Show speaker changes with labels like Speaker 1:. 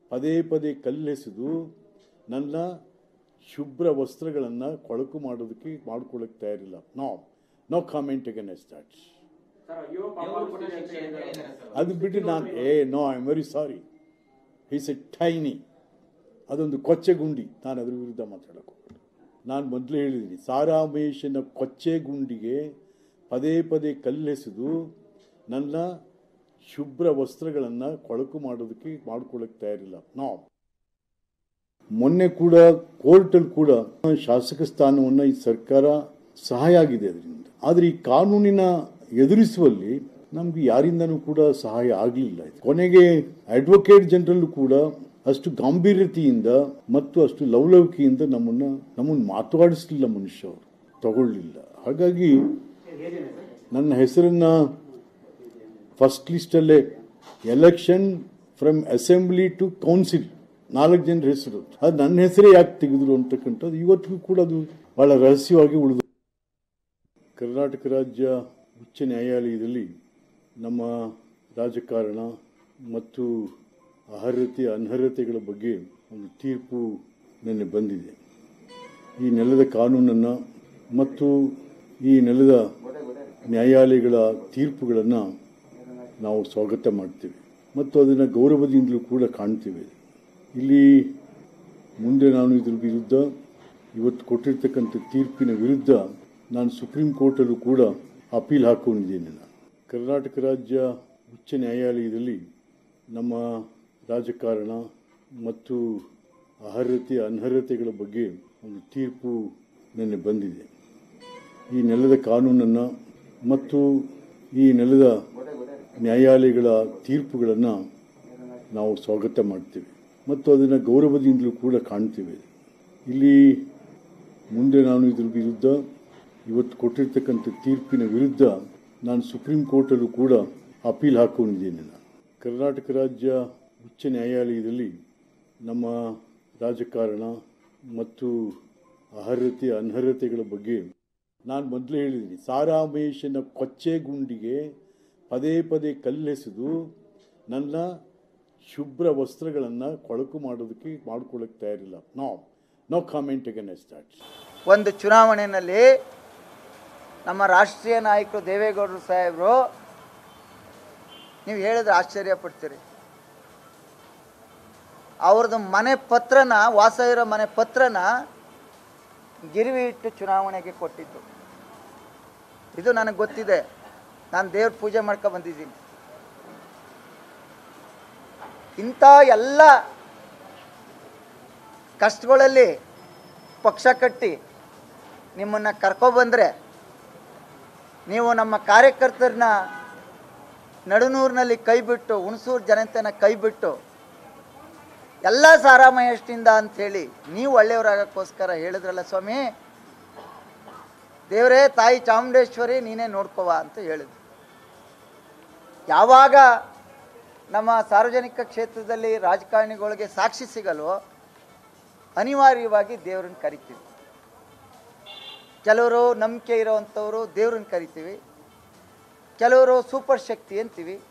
Speaker 1: ಪದೇ ಪದೇ ಕಲ್ಲೆಸೆದು ನನ್ನ ಶುಭ್ರ ವಸ್ತ್ರಗಳನ್ನು ಕೊಳಕು ಮಾಡೋದಕ್ಕೆ ಮಾಡ್ಕೊಳ್ಳೋಕೆ ತಯಾರಿಲ್ಲ no no comment against that
Speaker 2: sir ಅಯ್ಯೋ ಪಾಪ ಅನ್ಸ್ತಿದೆ ಅಂತ ಹೇಳಿದ್ರು.
Speaker 1: ಅದು ಬಿಟ್ಟು ನಾನು ಏ no I am very sorry is a tiny ಅದೊಂದು ಕೊಚ್ಚೆ ಗುಂಡಿ ನಾನು ಅದ್ರ ವಿರುದ್ಧ ಮಾತಾಡೋಕೆ ಹೋಗಲ್ಲ ನಾನು ಮೊದಲೇ ಹೇಳಿದ್ದೀನಿ ಸಾರಾಮೇಶನ ಕೊಚ್ಚೆ ಗುಂಡಿಗೆ ಪದೇ ಪದೇ ಕಲ್ಲೆಸೆದು ನನ್ನ ಶುಭ್ರ ವಸ್ತ್ರಗಳನ್ನು ಕೊಳಕು ಮಾಡೋದಕ್ಕೆ ಮಾಡ್ಕೊಳ್ಳೋಕೆ ತಯಾರಿಲ್ಲ ನೋ ಮೊನ್ನೆ ಕೂಡ ಕೋರ್ಟಲ್ಲಿ ಕೂಡ ಶಾಸಕ ಸ್ಥಾನವನ್ನು ಈ ಸರ್ಕಾರ ಸಹಾಯ ಆಗಿದೆ ಅದರಿಂದ ಆದರೆ ಈ ಕಾನೂನಿನ ಎದುರಿಸುವಲ್ಲಿ ನಮ್ಗೆ ಯಾರಿಂದನೂ ಕೂಡ ಸಹಾಯ ಆಗಲಿಲ್ಲ ಕೊನೆಗೆ ಅಡ್ವೊಕೇಟ್ ಜನರಲ್ ಕೂಡ ಅಷ್ಟು ಗಾಂಭೀರ್ಯತೆಯಿಂದ ಮತ್ತು ಅಷ್ಟು ಲವಲವಿಕೆಯಿಂದ ನಮ್ಮನ್ನ ನಮ್ಮನ್ನು ಮಾತಾಡಿಸ್ಲಿಲ್ಲ ಮನುಷ್ಯ ಅವರು ತಗೊಳ್ಳಿಲ್ಲ ಹಾಗಾಗಿ ನನ್ನ ಹೆಸರನ್ನ ಫಸ್ಟ್ ಲಿಸ್ಟಲ್ಲೇ election from assembly to council ನಾಲ್ಕು ಜನರ ಹೆಸರು ಅದು ನನ್ನ ಹೆಸರೇ ಯಾಕೆ ತೆಗೆದ್ರು ಅಂತಕ್ಕಂಥದ್ದು ಇವತ್ತಿಗೂ ಕೂಡ ಅದು ಬಹಳ ರಹಸ್ಯವಾಗಿ ಉಳಿದು ಕರ್ನಾಟಕ ರಾಜ್ಯ ಉಚ್ಚ ನ್ಯಾಯಾಲಯದಲ್ಲಿ ನಮ್ಮ ರಾಜಕಾರಣ ಮತ್ತು ಅರ್ಹತೆ ಅನರ್ಹತೆಗಳ ಬಗ್ಗೆ ಒಂದು ತೀರ್ಪು ನಿನ್ನೆ ಬಂದಿದೆ ಈ ನೆಲದ ಕಾನೂನನ್ನು ಮತ್ತು ಈ ನೆಲದ ನ್ಯಾಯಾಲಯಗಳ ತೀರ್ಪುಗಳನ್ನು ನಾವು ಸ್ವಾಗತ ಮಾಡ್ತೇವೆ ಮತ್ತು ಅದನ್ನು ಗೌರವದಿಂದಲೂ ಕೂಡ ಕಾಣ್ತೇವೆ ಇಲ್ಲಿ ಮುಂದೆ ನಾನು ಇದ್ರ ವಿರುದ್ಧ ಇವತ್ತು ಕೊಟ್ಟಿರ್ತಕ್ಕಂಥ ತೀರ್ಪಿನ ವಿರುದ್ಧ ನಾನು ಸುಪ್ರೀಂ ಕೋರ್ಟಲ್ಲೂ ಕೂಡ ಅಪೀಲ್ ಹಾಕೊಂಡಿದ್ದೇನೆ ನಾನು ಕರ್ನಾಟಕ ರಾಜ್ಯ ಉಚ್ಚ ನ್ಯಾಯಾಲಯದಲ್ಲಿ ನಮ್ಮ ರಾಜಕಾರಣ ಮತ್ತು ಅರ್ಹತೆ ಅನರ್ಹತೆಗಳ ಬಗ್ಗೆ ಒಂದು ತೀರ್ಪು ನಿನ್ನೆ ಬಂದಿದೆ ಈ ನೆಲದ ಕಾನೂನನ್ನು ಮತ್ತು ಈ ನೆಲದ ನ್ಯಾಯಾಲಯಗಳ ತೀರ್ಪುಗಳನ್ನು ನಾವು ಸ್ವಾಗತ ಮಾಡ್ತೇವೆ ಮತ್ತು ಅದನ್ನು ಗೌರವದಿಂದಲೂ ಕೂಡ ಕಾಣ್ತೇವೆ ಇಲ್ಲಿ ಮುಂದೆ ನಾನು ಇದ್ರ ವಿರುದ್ಧ ಇವತ್ತು ಕೊಟ್ಟಿರ್ತಕ್ಕಂಥ ತೀರ್ಪಿನ ವಿರುದ್ಧ ನಾನು ಸುಪ್ರೀಂ ಕೋರ್ಟಲ್ಲೂ ಕೂಡ ಅಪೀಲ್ ಹಾಕೊಂಡಿದ್ದೇನೆ ನಾನು ಕರ್ನಾಟಕ ರಾಜ್ಯ ಉಚ್ಚ ನ್ಯಾಯಾಲಯದಲ್ಲಿ ನಮ್ಮ ರಾಜಕಾರಣ ಮತ್ತು ಅರ್ಹತೆ ಅನರ್ಹತೆಗಳ ಬಗ್ಗೆ ನಾನು ಮೊದಲೇ ಹೇಳಿದ್ದೀನಿ ಸಾರಾಮೇಶನ ಕೊಚ್ಚೆ ಗುಂಡಿಗೆ ಪದೇ ಪದೇ ಕಲ್ಲೆಸೆದು ನನ್ನ ಶುಭ್ರ ವಸ್ತ್ರಗಳನ್ನು ಕೊಳಕು ಮಾಡೋದಕ್ಕೆ ಮಾಡ್ಕೊಳ್ಳೋಕೆ ತಯಾರಿಲ್ಲ no no comment against that
Speaker 3: ಒಂದು ಚುನಾವಣೆಯಲ್ಲಿ ನಮ್ಮ ರಾಷ್ಟ್ರೀಯ ನಾಯಕರು ದೇವೇಗೌಡರು ಸಾಹೇಬರು ನೀವು ಹೇಳಿದ್ರೆ ಆಶ್ಚರ್ಯ ಪಡ್ತೀರಿ ಅವ್ರದ್ದು ಮನೆ ಪತ್ರನ ವಾಸ ಇರೋ ಮನೆ ಪತ್ರನ ಗಿರಿವಿ ಇಟ್ಟು ಚುನಾವಣೆಗೆ ಕೊಟ್ಟಿದ್ದು ಇದು ನನಗೆ ಗೊತ್ತಿದೆ ನಾನು ದೇವ್ರ ಪೂಜೆ ಮಾಡ್ಕೊ ಬಂದಿದ್ದೀನಿ ಇಂಥ ಎಲ್ಲ ಕಷ್ಟಗಳಲ್ಲಿ ಪಕ್ಷ ಕಟ್ಟಿ ನಿಮ್ಮನ್ನು ಕರ್ಕೊಬಂದರೆ ನೀವು ನಮ್ಮ ಕಾರ್ಯಕರ್ತರನ್ನ ನಡುನೂರಿನಲ್ಲಿ ಕೈ ಬಿಟ್ಟು ಹುಣಸೂರು ಜನತೆನ ಕೈ ಬಿಟ್ಟು ಎಲ್ಲ ಸಾರಾಮಹೇಷ್ಟಿಂದ ಅಂಥೇಳಿ ನೀವು ಒಳ್ಳೆಯವರಾಗಕ್ಕೋಸ್ಕರ ಹೇಳಿದ್ರಲ್ಲ ಸ್ವಾಮಿ ದೇವರೇ ತಾಯಿ ಚಾಮುಂಡೇಶ್ವರಿ ನೀನೇ ನೋಡ್ಕೋವ ಅಂತ ಹೇಳಿದ್ರು ಯಾವಾಗ ನಮ್ಮ ಸಾರ್ವಜನಿಕ ಕ್ಷೇತ್ರದಲ್ಲಿ ರಾಜಕಾರಣಿಗಳಿಗೆ ಸಾಕ್ಷಿ ಸಿಗಲ್ವೋ ಅನಿವಾರ್ಯವಾಗಿ ದೇವ್ರನ್ನ ಕರಿತೀವಿ ಕೆಲವರು ನಂಬಿಕೆ ಇರೋವಂಥವ್ರು ದೇವ್ರನ್ನ ಕರಿತೀವಿ ಕೆಲವರು ಸೂಪರ್ ಶಕ್ತಿ ಅಂತೀವಿ